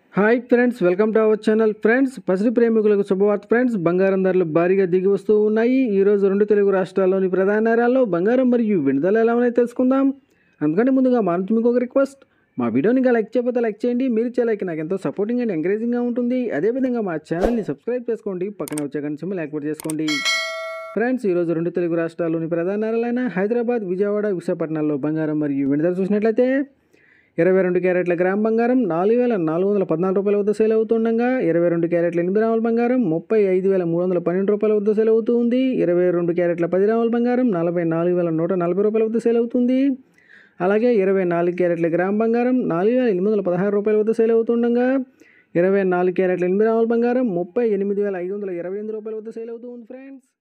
hi friends welcome to our channel friends పసిడి ప్రేమికులకు శుభవార్త ఫ్రెండ్స్ బంగారం ధరలు భారీగా దిగి వస్తూ ఉన్నాయి ఈ రోజు రెండు తెలుగు రాష్ట్రాల్లోని ప్రధాన నగరాల్లో బంగారం మరియు వెండి ధరలు ఎలా ఉన్నాయో తెలుసుకుందాం అందుకంటే ముందుగా మా నుంచి మీకు ఒక రిక్వెస్ట్ మా వీడియోని ఇంకా లైక్ చేయకపోతే లైక్ చేయండి మీరు ఇచ్చే లైక్ నాకు ఎంతో సపోర్టింగ్ అండ్ ఎంకరేజింగ్గా ఉంటుంది అదేవిధంగా మా ఛానల్ని సబ్స్క్రైబ్ చేసుకోండి పక్కన వచ్చే గంట సింబల్ యాక్టివేట్ చేసుకోండి ఫ్రెండ్స్ ఈరోజు రెండు తెలుగు రాష్ట్రాల్లోని ప్రధాన నగరాలైన హైదరాబాద్ విజయవాడ విశాఖపట్నాల్లో బంగారం మరియు వెండి ధర చూసినట్లయితే ఇరవై రెండు క్యారెట్ల గ్రామ్ బంగారం నాలుగు వేల నాలుగు వందల పద్నాలుగు రూపాయల వద్ద సేల్ అవుతుండగా ఇరవై రెండు క్యారెట్ల ఎనిమిది గ్రాముల బంగారం ముప్పై ఐదు వేల మూడు వందల పన్నెండు రూపాయల వద్ద సేల్ అవుతుంది ఇరవై రెండు క్యారెట్ల పది గ్రాముల బంగారం నలభై నాలుగు వేల నూట నలభై రూపాయల వద్ద సేల్ అవుతుంది అలాగే ఇరవై నాలుగు క్యారెట్ల గ్రామ్ బంగారం నాలుగు వేల ఎనిమిది వందల పదహారు రూపాయల వద్ద సేల్ అవుతుండగా ఇరవై నాలుగు క్యారెట్ల ఎనిమిది గ్రాముల బంగారం ముప్పై ఎనిమిది వేల ఐదు వందల ఇరవై ఎనిమిది రూపాయల వద్ద సేల్ అవుతుంది ఫ్రెండ్స్